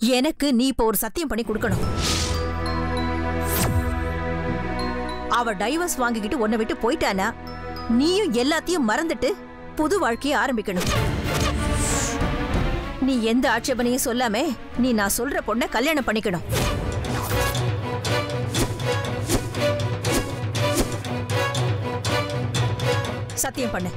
எனக்கு நீ இப்போ ஒரு சத்தியம் பண்ணி கொடுக்கணும் அவ டைவர்ஸ் வாங்கிக்கிட்டு உன்னை விட்டு போயிட்டானா நீயும் எல்லாத்தையும் மறந்துட்டு புது வாழ்க்கையை ஆரம்பிக்கணும் நீ எந்த ஆட்சேபனையும் சொல்லாம நீ நான் சொல்ற பொண்ண கல்யாணம் பண்ணிக்கணும் சத்தியம் பண்ணு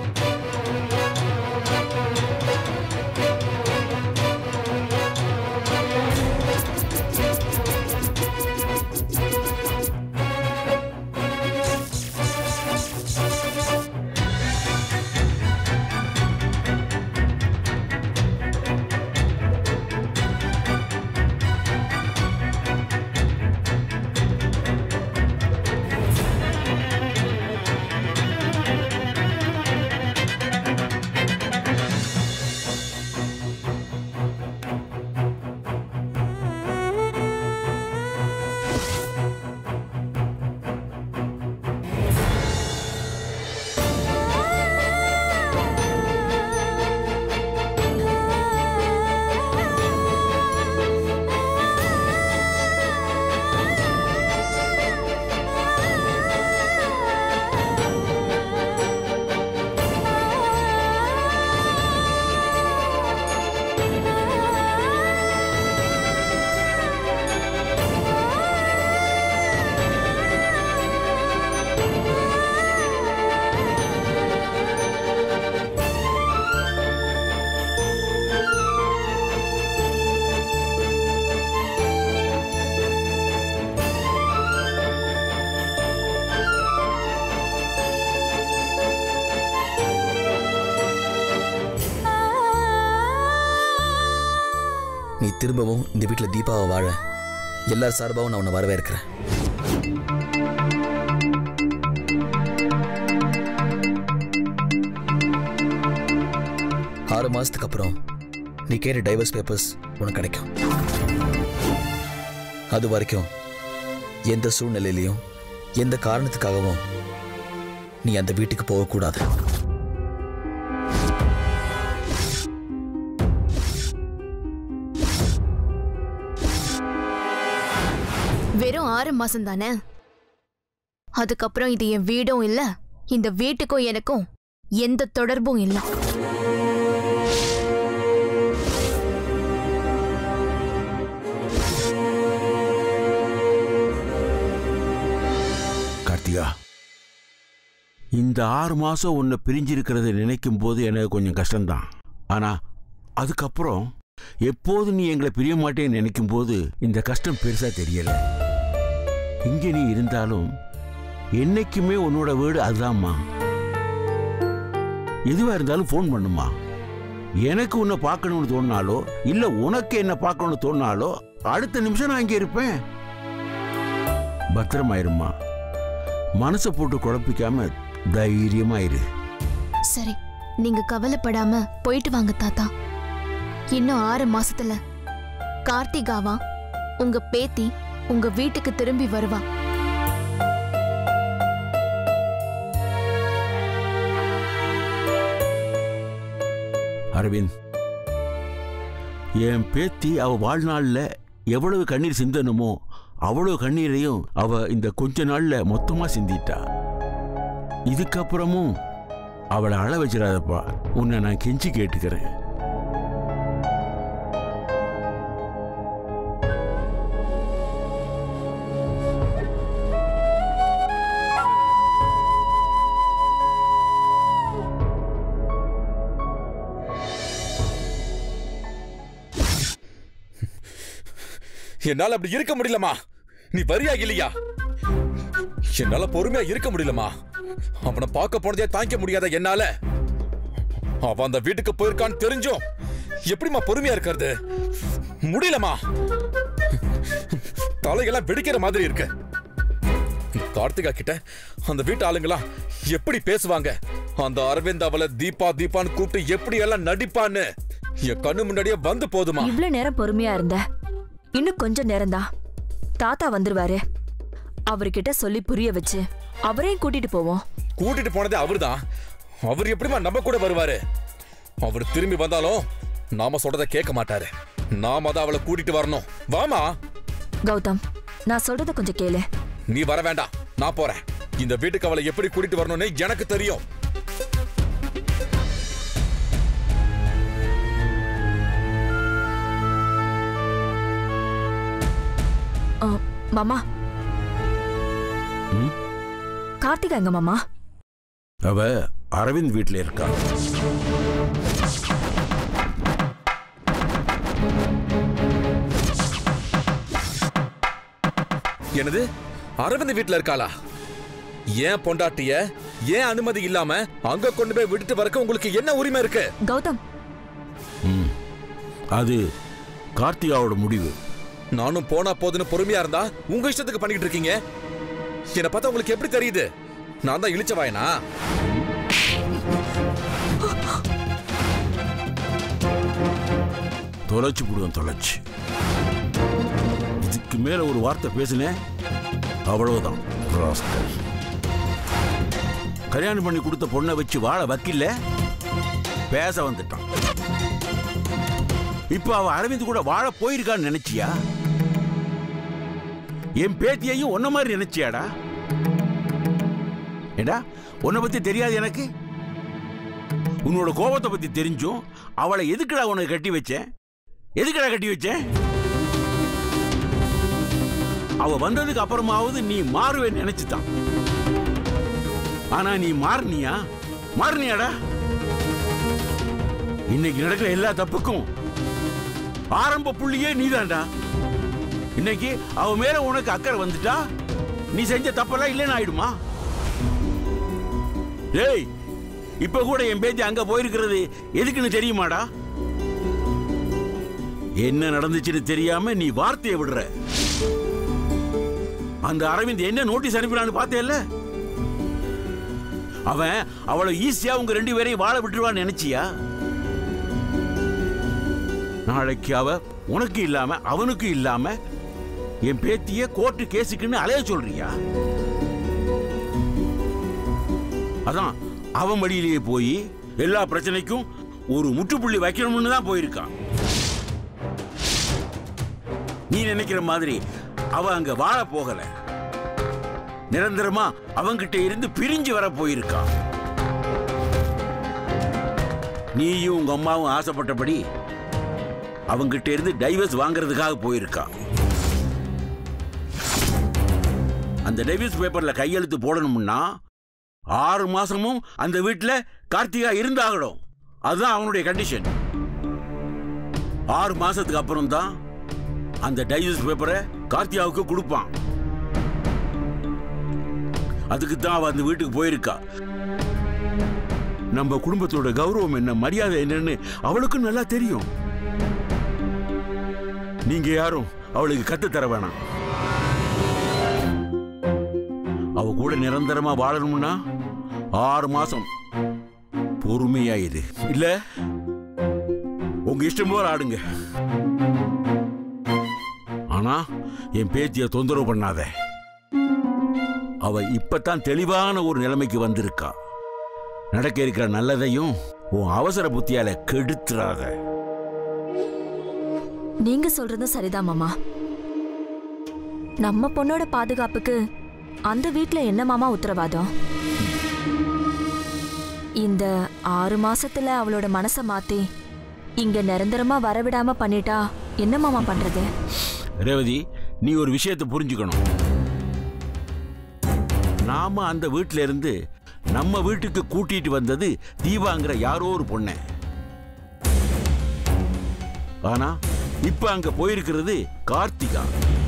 நீ திரும்பவும் இந்த வீட்டில் தீபாவை வாழ எல்லார் சார்பாகவும் நான் உன்னை வரவேற்கிறேன் ஆறு மாசத்துக்கு அப்புறம் நீ கேட்ட டைவர்ஸ் பேப்பர்ஸ் உனக்கு கிடைக்கும் அது வரைக்கும் எந்த சூழ்நிலையிலையும் எந்த காரணத்துக்காகவும் நீ அந்த வீட்டுக்கு போகக்கூடாது வெறும் ஆறு மாசம் தானே அதுக்கப்புறம் இது என் வீடும் இல்ல இந்த வீட்டுக்கும் எனக்கும் எந்த தொடர்பும் இல்ல கார்த்திகா இந்த ஆறு மாசம் உன்னை பிரிஞ்சிருக்கிறத நினைக்கும் போது எனக்கு கொஞ்சம் கஷ்டம்தான் ஆனா அதுக்கப்புறம் எப்போது நீ எங்களை பிரிய மாட்டேன்னு நினைக்கும் போது இந்த கஷ்டம் பெருசா தெரியல இங்க நீ இருந்தாலும் என்னைக்குமே உன்னோட வீடு அதுதாம்மா எதுவா இருந்தாலும் ஃபோன் பண்ணுமா எனக்கு உன்னை பார்க்கணும்னு தோணினாலோ இல்ல உனக்கு என்ன பார்க்கணும்னு தோணினாலோ அடுத்த நிமிஷம் நான் இங்க இருப்பேன் பத்திரமாயிருமா மனசை போட்டு குழப்பிக்காம தைரியமா இரு சரி நீங்க கவலைப்படாம போயிட்டு வாங்க தாத்தா இன்னும் ஆறு மாசத்துல கார்த்திகாவா உங்க பேத்தி உங்க வீட்டுக்கு திரும்பி வருவா அரவிந்த் என் பேத்தி அவ வாழ்நாள்ல எவ்வளவு கண்ணீர் சிந்தனுமோ அவ்வளவு கண்ணீரையும் அவ இந்த கொஞ்ச நாள்ல மொத்தமா சிந்திட்டா இதுக்கப்புறமும் அவளை அழ வச்சிடாதப்பா உன்னை நான் கெஞ்சி கேட்டுக்கிறேன் என்னால அப்படி இருக்க முடியலமா நீ வரியா இல்லையா என்னால பொறுமையா இருக்க முடியலமா அவனை பார்க்க போனதே தாங்கிக்க முடியாத என்னால அவன் அந்த வீட்டுக்கு போயிருக்கான்னு தெரிஞ்சும் எப்படிம்மா பொறுமையா இருக்கிறது முடியலமா தலையெல்லாம் வெடிக்கிற மாதிரி இருக்கு கார்த்திகா கிட்ட அந்த வீட்டு ஆளுங்களாம் எப்படி பேசுவாங்க அந்த அரவிந்த் அவளை தீபா தீபான்னு கூப்பிட்டு எப்படி எல்லாம் நடிப்பான்னு என் கண்ணு முன்னாடியே வந்து போதுமா இவ்ளோ நேரம் பொறுமையா இருந்த இன்னும் கொஞ்ச நேரம்தான் தாத்தா வந்துருவாரு அவர்கிட்ட சொல்லி புரிய வச்சு அவரையும் கூட்டிட்டு போவோம் கூட்டிட்டு போனதே அவர்தான் அவர் எப்படிமா நம்ம கூட வருவாரு அவர் திரும்பி வந்தாலும் நாம சொல்றத கேட்க மாட்டாரு நாம தான் அவளை கூட்டிட்டு வரணும் வாமா கௌதம் நான் சொல்றத கொஞ்சம் கேளு நீ வர வேண்டாம் நான் போறேன் இந்த வீட்டுக்கு அவளை எப்படி கூட்டிட்டு வரணும்னு எனக்கு தெரியும் ஆ, மாமா ம்? கார்த்திகா எங்க மாமா அவ அரவிந்த் வீட்டில் இருக்கா என்னது அரவிந்த் வீட்ல இருக்காளா ஏன் பொண்டாட்டிய ஏன் அனுமதி இல்லாம அங்க கொண்டு போய் விட்டுட்டு வரக்க உங்களுக்கு என்ன உரிமை இருக்கு கௌதம் ம் அது கார்த்திகாவோட முடிவு நானும் போனா போதுன்னு பொறுமையா இருந்தா உங்க இஷ்டத்துக்கு பண்ணிட்டு இருக்கீங்க என்ன பார்த்தா உங்களுக்கு எப்படி தெரியுது நான் தான் இழிச்ச வாயனா தொலைச்சு போடுவேன் தொலைச்சு இதுக்கு மேல ஒரு வார்த்தை பேசினேன் அவ்வளவுதான் rascal. கல்யாணம் பண்ணி கொடுத்த பொண்ணை வச்சு வாழ வக்கில்ல பேச வந்துட்டான் இப்ப அவ அரவிந்த் கூட வாழ போயிருக்கான்னு நினைச்சியா என் பேத்தியையும் உன்ன மாதிரி நினைச்சியாடா ஏடா உன்னை பத்தி தெரியாது எனக்கு உன்னோட கோபத்தை பத்தி தெரிஞ்சும் அவளை எதுக்குடா உனக்கு கட்டி வச்சேன் எதுக்குடா கட்டி வச்சேன் அவ வந்ததுக்கு அப்புறமாவது நீ மாறுவேன்னு நினைச்சுதான் ஆனா நீ மாறினியா மாறினியாடா இன்னைக்கு நடக்கிற எல்லா தப்புக்கும் ஆரம்ப புள்ளியே நீதான்டா இன்னைக்கு அவ மேல உனக்கு அக்கறை வந்துட்டா நீ செஞ்ச தப்பெல்லாம் இல்லைன்னு ஆயிடுமா ஏய் இப்ப கூட என் பேத்தி அங்க போயிருக்கிறது எதுக்குன்னு தெரியுமாடா என்ன நடந்துச்சுன்னு தெரியாம நீ வார்த்தையை விடுற அந்த அரவிந்த் என்ன நோட்டீஸ் அனுப்பினான்னு பார்த்தேல்ல அவன் அவளை ஈஸியா உங்க ரெண்டு பேரையும் வாழ விட்டுருவான்னு நினைச்சியா நாளைக்கு அவ உனக்கு இல்லாம அவனுக்கு இல்லாம என் பேத்திய கோர்ட்டு கேஸுக்குன்னு அலைய சொல்றியா அதான் அவன் வழியிலேயே போய் எல்லா பிரச்சனைக்கும் ஒரு முற்றுப்புள்ளி வைக்கணும்னு தான் போயிருக்கான் நீ நினைக்கிற மாதிரி அவ அங்க வாழ போகல நிரந்தரமா அவங்கிட்ட இருந்து பிரிஞ்சு வர போயிருக்கான் நீயும் உங்க அம்மாவும் ஆசைப்பட்டபடி அவங்கிட்ட இருந்து டைவர்ஸ் வாங்குறதுக்காக போயிருக்கான் அந்த டைவர்ஸ் பேப்பர்ல கையெழுத்து போடணும்னா ஆறு மாசமும் அந்த வீட்டுல கார்த்திகா இருந்தாகணும் அதுதான் அவனுடைய கண்டிஷன் ஆறு மாசத்துக்கு அப்புறம் தான் அந்த டைஜஸ்ட் பேப்பரை கார்த்தியாவுக்கு கொடுப்பான் அதுக்கு தான் அவ அந்த வீட்டுக்கு போயிருக்கா நம்ம குடும்பத்தோட கௌரவம் என்ன மரியாதை என்னன்னு அவளுக்கும் நல்லா தெரியும் நீங்க யாரும் அவளுக்கு கத்து தர வேணாம் அவ கூட நிரந்தரமா வாழணும்னா ஆறு மாசம் பொறுமையா இரு இல்ல உங்க இஷ்டம் போல ஆடுங்க ஆனா என் பேத்திய தொந்தரவு பண்ணாத அவ இப்பதான் தெளிவான ஒரு நிலைமைக்கு வந்திருக்கா நடக்க இருக்கிற நல்லதையும் உன் அவசர புத்தியால கெடுத்துறாத நீங்க சொல்றதும் சரிதான் மாமா நம்ம பொண்ணோட பாதுகாப்புக்கு அந்த வீட்ல என்ன மாமா உத்தரவாதம் இந்த ஆறு மாசத்துல அவளோட மனசை மாத்தி இங்க நிரந்தரமா வரவிடாம பண்ணிட்டா என்ன மாமா பண்றது ரேவதி நீ ஒரு விஷயத்தை புரிஞ்சுக்கணும் நாம அந்த வீட்ல இருந்து நம்ம வீட்டுக்கு கூட்டிட்டு வந்தது தீபாங்கிற யாரோ ஒரு பொண்ணை ஆனா இப்ப அங்க போயிருக்கிறது கார்த்திகா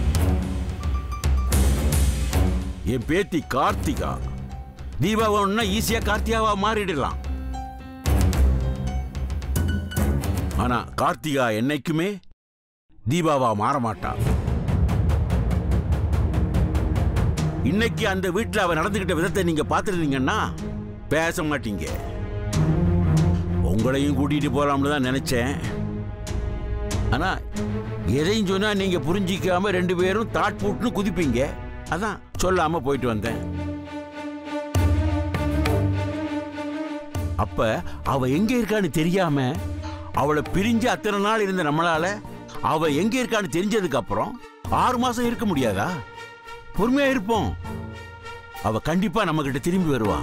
என் பேத்தி கார்த்திகா தீபா வேணும்னா ஈஸியா கார்த்திகாவா மாறிடலாம் ஆனா கார்த்திகா என்னைக்குமே தீபாவா மாற மாட்டா இன்னைக்கு அந்த வீட்டில் அவ நடந்துகிட்ட விதத்தை நீங்க பார்த்துருந்தீங்கன்னா பேச மாட்டீங்க உங்களையும் கூட்டிட்டு போலாம்னு தான் நினைச்சேன் ஆனா எதையும் சொன்னா நீங்க புரிஞ்சிக்காம ரெண்டு பேரும் தாட் போட்டுன்னு குதிப்பீங்க அதான் சொல்லாம போயிட்டு வந்தேன் அப்ப அவ எங்க இருக்கான்னு தெரியாம அவளை பிரிஞ்சு அத்தனை நாள் இருந்த நம்மளால அவ எங்க இருக்கான்னு தெரிஞ்சதுக்கு அப்புறம் ஆறு மாசம் இருக்க முடியாதா பொறுமையா இருப்போம் அவ கண்டிப்பா நம்ம கிட்ட திரும்பி வருவா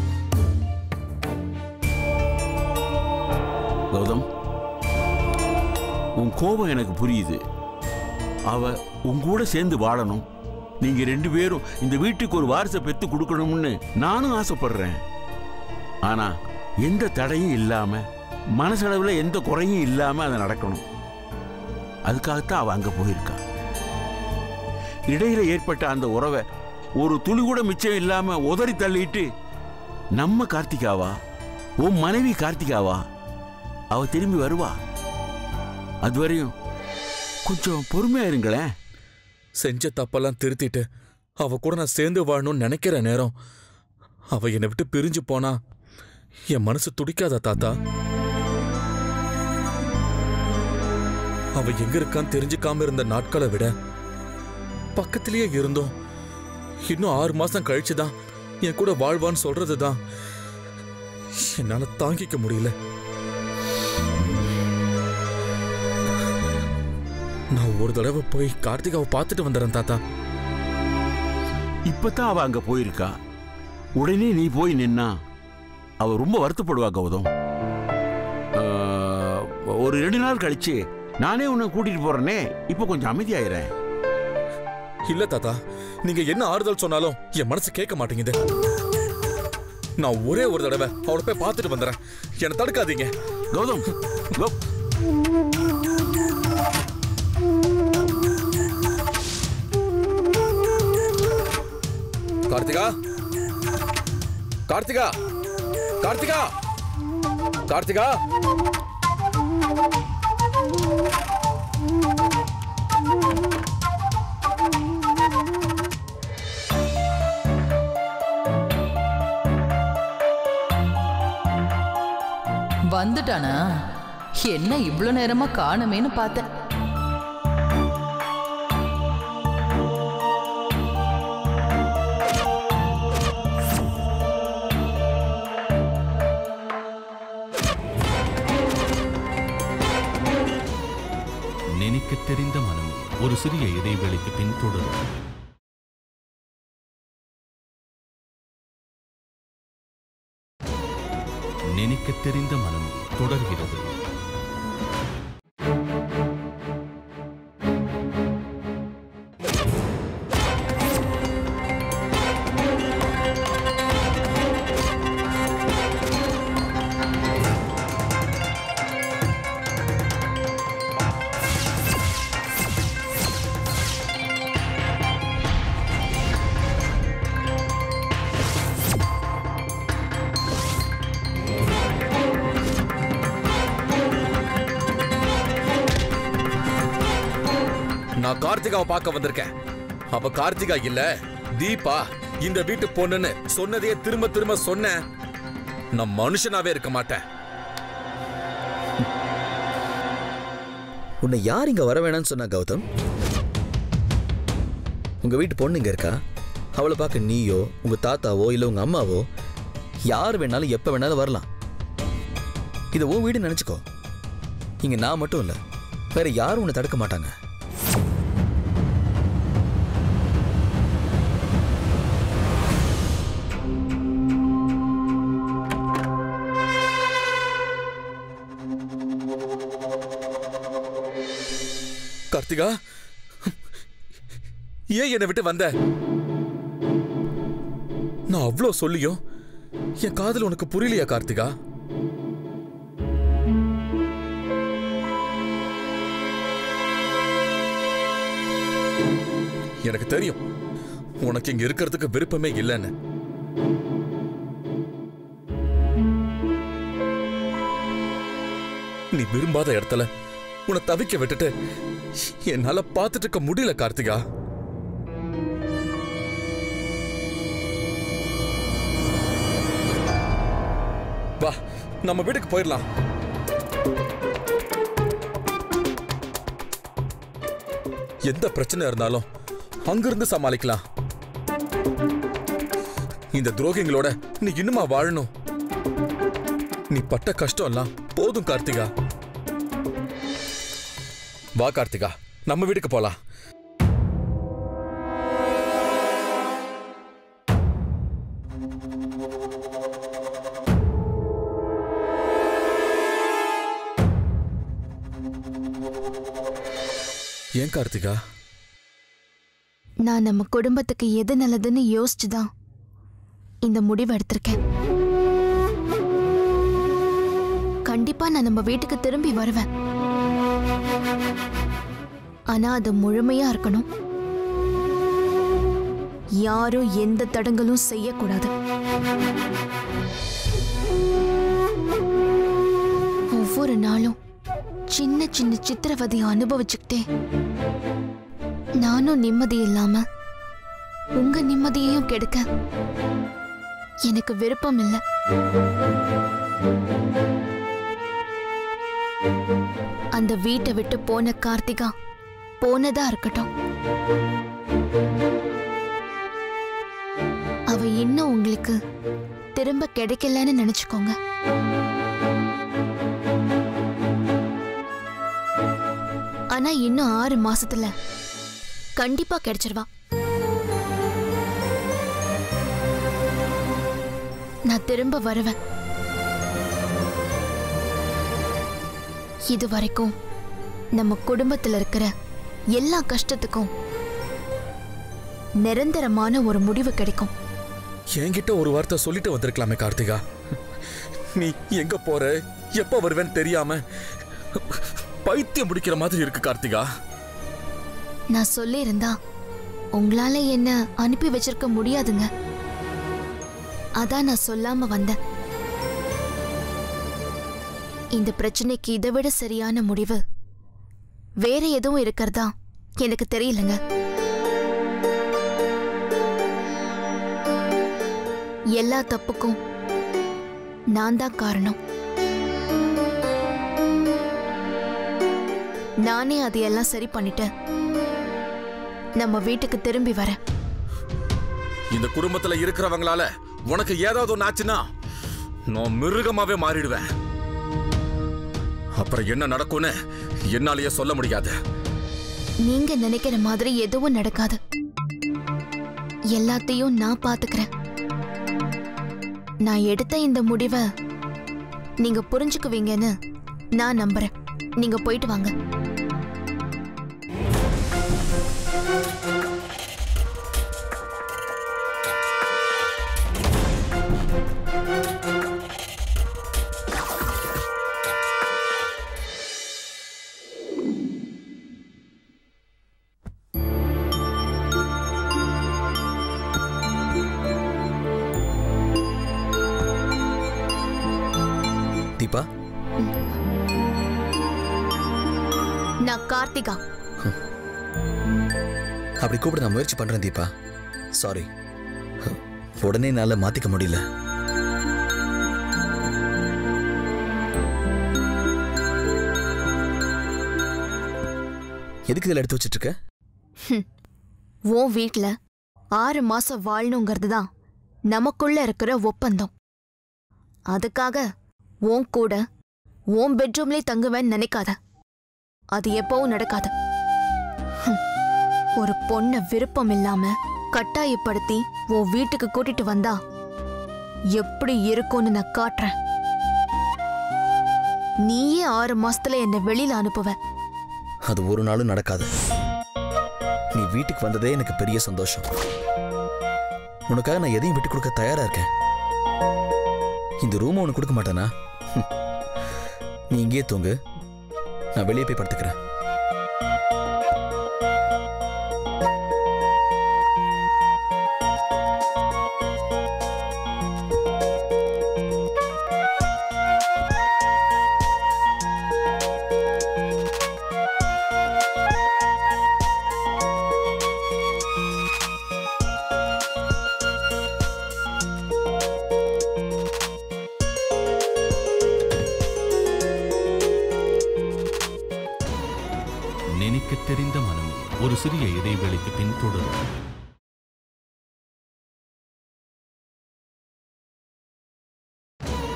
கௌதம் உன் கோபம் எனக்கு புரியுது அவ உன் கூட சேர்ந்து வாழணும் நீங்க ரெண்டு பேரும் இந்த வீட்டுக்கு ஒரு வாரிசை பெத்து கொடுக்கணும்னு நானும் ஆசைப்படுறேன் ஆனா எந்த தடையும் இல்லாம மனசளவில் எந்த குறையும் இல்லாம அது நடக்கணும் அதுக்காகத்தான் அவ அங்க போயிருக்கா இடையில ஏற்பட்ட அந்த உறவை ஒரு துளி கூட மிச்சம் இல்லாம உதறி தள்ளிட்டு நம்ம கார்த்திகாவா உன் மனைவி கார்த்திகாவா அவ திரும்பி வருவா அதுவரையும் கொஞ்சம் பொறுமையா இருங்களேன் செஞ்ச தப்பெல்லாம் திருத்திட்டு அவ கூட நான் சேர்ந்து வாழணும்னு நினைக்கிற நேரம் அவ என்னை விட்டு பிரிஞ்சு போனா என் மனசு துடிக்காதா தாத்தா அவ எங்க இருக்கான்னு தெரிஞ்சுக்காம இருந்த நாட்களை விட பக்கத்திலேயே இருந்தோம் இன்னும் ஆறு மாசம் கழிச்சுதான் என் கூட வாழ்வான்னு சொல்றதுதான் என்னால தாங்கிக்க முடியல நான் ஒரு தடவை போய் கார்த்திகாவை பார்த்துட்டு வந்துடுறேன் தாத்தா இப்பதான் அவ அங்க போயிருக்கா உடனே நீ போய் நின்னா அவ ரொம்ப வருத்தப்படுவா கௌதம் ஆஹ், ஒரு ரெண்டு நாள் கழிச்சு நானே உன்னை கூட்டிட்டு போறேனே இப்போ கொஞ்சம் அமைதியாயிரேன் இல்ல தாத்தா நீங்க என்ன ஆறுதல் சொன்னாலும் என் மனசு கேட்க மாட்டேங்குது நான் ஒரே ஒரு தடவை அவளை போய் பார்த்துட்டு வந்துடுறேன் என்னை தடுக்காதீங்க கௌதம் கௌ- கார்த்திகா கார்த்திகா கார்த்திகா கார்த்திகா வந்துட்டானா என்ன இவ்ளோ நேரமா காணுமேன்னு பார்த்தேன் நினைக்கத் தெரிந்த மனம் ஒரு சிறிய இடைவெளிக்கு பின் தொடரும் நினைக்கத் தெரிந்த மனம் தொடர்கிறது நான் கார்த்திகாவை பார்க்க வந்திருக்கேன் அவ கார்த்திகா இல்ல தீபா இந்த வீட்டு பொண்ணுன்னு சொன்னதையே திரும்ப திரும்ப சொன்னேன் நான் மனுஷனாவே இருக்க மாட்டேன் உன்னை யார் இங்க வர வேணாம்னு சொன்னா கௌதம் உங்க வீட்டு பொண்ணு இங்க இருக்கா அவளை பார்க்க நீயோ உங்க தாத்தாவோ இல்ல உங்க அம்மாவோ யார் வேணாலும் எப்ப வேணாலும் வரலாம் இது உன் வீடு நினைச்சுக்கோ இங்க நான் மட்டும் இல்ல வேற யாரும் உன்னை தடுக்க மாட்டாங்க கார்த்திகா ஏன் என்னை விட்டு வந்த நான் அவ்வளோ சொல்லியும் என் காதல் உனக்கு புரியலையா கார்த்திகா எனக்கு தெரியும் உனக்கு இங்க இருக்கிறதுக்கு விருப்பமே இல்லைன்னு நீ விரும்பாத இடத்துல உன்னை தவிக்க விட்டுட்டு என்னால பார்த்துட்டு இருக்க முடியல கார்த்திகா வா நம்ம வீட்டுக்கு போயிடலாம் எந்த பிரச்சனை இருந்தாலும் அங்கிருந்து சமாளிக்கலாம் இந்த துரோகிங்களோட நீ இன்னுமா வாழணும் நீ பட்ட கஷ்டம் எல்லாம் போதும் கார்த்திகா வா கார்த்திகா நம்ம வீட்டுக்கு போலாம் ஏன் கார்த்திகா நான் நம்ம குடும்பத்துக்கு எது நல்லதுன்னு யோசிச்சு தான் இந்த முடிவு எடுத்திருக்கேன் கண்டிப்பா நான் நம்ம வீட்டுக்கு திரும்பி வருவேன் ஆனா அது முழுமையா இருக்கணும் யாரும் எந்த தடங்களும் செய்யக்கூடாது ஒவ்வொரு நாளும் சின்ன சின்ன சித்திரவதையை அனுபவிச்சுக்கிட்டே நானும் நிம்மதி இல்லாம உங்க நிம்மதியையும் கெடுக்க எனக்கு விருப்பம் இல்லை அந்த வீட்டை விட்டு போன கார்த்திகா போனதா இருக்கட்டும் அவ இன்னும் உங்களுக்கு திரும்ப கிடைக்கலன்னு நினைச்சுக்கோங்க ஆனா இன்னும் ஆறு மாசத்துல கண்டிப்பா கிடைச்சிருவா நான் திரும்ப வருவேன் இது வரைக்கும் நம்ம குடும்பத்துல இருக்கிற எல்லா கஷ்டத்துக்கும் நிரந்தரமான ஒரு முடிவு கிடைக்கும் என்கிட்ட ஒரு வார்த்தை சொல்லிட்டு வந்திருக்கலாமே கார்த்திகா நீ எங்க போற எப்ப வருவேன்னு தெரியாம பைத்தியம் முடிக்கிற மாதிரி இருக்கு கார்த்திகா நான் சொல்லியிருந்தா உங்களால என்ன அனுப்பி வச்சிருக்க முடியாதுங்க அதான் நான் சொல்லாம வந்தேன் இந்த பிரச்சனைக்கு இதை விட சரியான முடிவு வேற எதுவும் இருக்கிறதா எனக்கு தெரியலங்க எல்லா தப்புக்கும் நான் தான் காரணம் நானே அதையெல்லாம் சரி பண்ணிட்டேன் நம்ம வீட்டுக்கு திரும்பி வரேன் இந்த குடும்பத்துல இருக்கிறவங்களால உனக்கு ஏதாவது ஒன்று ஆச்சுன்னா நான் மிருகமாவே மாறிடுவேன் அப்புறம் என்ன நடக்கும்னு என்னாலேயே சொல்ல முடியாது நீங்க நினைக்கிற மாதிரி எதுவும் நடக்காது எல்லாத்தையும் நான் பாத்துக்கிறேன் நான் எடுத்த இந்த முடிவை நீங்க புரிஞ்சுக்குவீங்கன்னு நான் நம்புறேன் நீங்க போயிட்டு வாங்க தீபா நான் கார்த்திகா அப்படி கூப்பிட நான் முயற்சி பண்றேன் தீபா சாரி உடனே என்னால மாத்திக்க முடியல எதுக்கு இதில் எடுத்து வச்சிட்டு இருக்க உன் வீட்ல ஆறு மாசம் வாழணுங்கிறது தான் நமக்குள்ள இருக்கிற ஒப்பந்தம் அதுக்காக உன் கூட உன் பெட்ரூம்லயே தங்குவேன்னு நினைக்காத அது எப்பவும் நடக்காது ஹம். ஒரு பொண்ண விருப்பம் இல்லாம கட்டாயப்படுத்தி உன் வீட்டுக்கு கூட்டிட்டு வந்தா எப்படி இருக்கும்னு நான் காட்டுறேன் நீயே ஆறு மாசத்துல என்ன வெளியில அனுப்புவ அது ஒரு நாளும் நடக்காது நீ வீட்டுக்கு வந்ததே எனக்கு பெரிய சந்தோஷம் உனக்காக நான் எதையும் விட்டு கொடுக்க தயாரா இருக்கேன் இந்த ரூமை உனக்கு கொடுக்க மாட்டேனா ஹம். நீ இங்கேயே தூங்கு நான் வெளியே போய் படுத்துக்கிறேன் நினைக்கத் தெரிந்த மனம் ஒரு சிறிய இடைவேளைக்கு பின் தொடரும்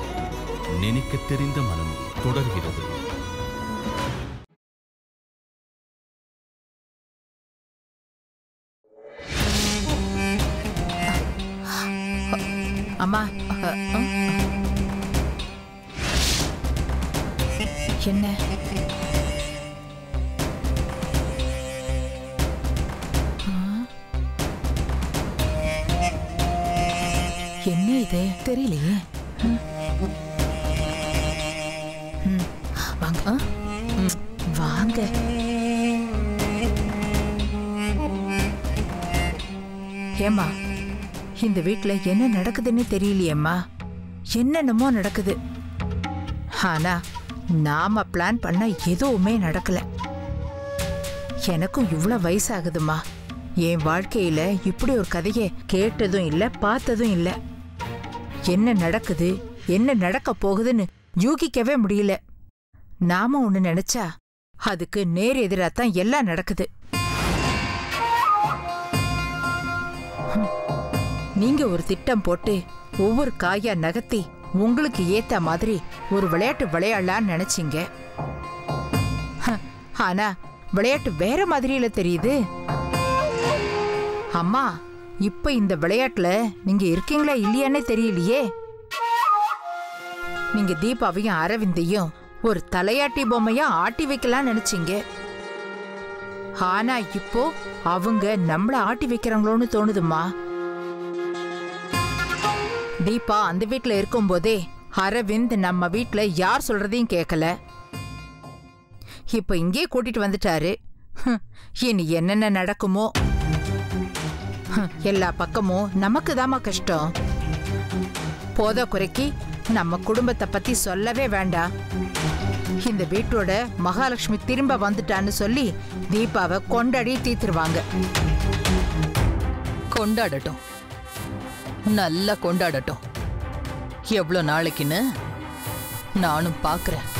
நினைக்கத் தெரிந்த மனம் தொடர்கிறது அம்மா அ, அ. என்ன ஆ? என்ன இது தெரியலையே ம். ம், வாங்க ஆ? ம், வாங்க ஏம்மா இந்த வீட்ல என்ன நடக்குதுன்னு தெரியலையேம்மா என்னென்னமோ நடக்குது ஆனா நாம பிளான் பண்ண எதுவுமே நடக்கல எனக்கும் இவ்வளவு வயசாகுதுமா என் வாழ்க்கையில இப்படி ஒரு கதையை கேட்டதும் இல்ல பார்த்ததும் இல்ல என்ன நடக்குது என்ன நடக்க போகுதுன்னு யூகிக்கவே முடியல நாம ஒண்ணு நினைச்சா அதுக்கு நேர் எதிராத்தான் எல்லாம் நடக்குது ஹம். நீங்க ஒரு திட்டம் போட்டு ஒவ்வொரு காயா நகர்த்தி உங்களுக்கு ஏத்த மாதிரி ஒரு விளையாட்டு விளையாடலான்னு நினைச்சீங்க ஹ, ஆனா விளையாட்டு வேற மாதிரியில தெரியுது அம்மா இப்ப இந்த விளையாட்டுல நீங்க இருக்கீங்களா இல்லையானே தெரியலையே நீங்க தீபாவையும் அரவிந்தையும் ஒரு தலையாட்டி பொம்மையா ஆட்டி வைக்கலாம்னு நினைச்சீங்க ஆனா இப்போ அவங்க நம்மள ஆட்டி வைக்கிறாங்களோன்னு தோணுதும்மா தீபா அந்த வீட்ல இருக்கும்போதே அரவிந்த் நம்ம வீட்ல யார் சொல்றதையும் கேட்கல இப்ப இங்கே கூட்டிட்டு வந்துட்டாரு ஹம், இனி என்னென்ன நடக்குமோ ஹம், எல்லா பக்கமும் நமக்கு தாம்மா கஷ்டம் போத குறைக்கு நம்ம குடும்பத்தை பத்தி சொல்லவே வேண்டாம் இந்த வீட்டோட மகாலட்சுமி திரும்ப வந்துட்டான்னு சொல்லி தீபாவை கொண்டாடி தீத்துருவாங்க கொண்டாடட்டும் நல்லா கொண்டாடட்டும் எவ்வளோ நாளைக்குன்னு நானும் பார்க்கறேன்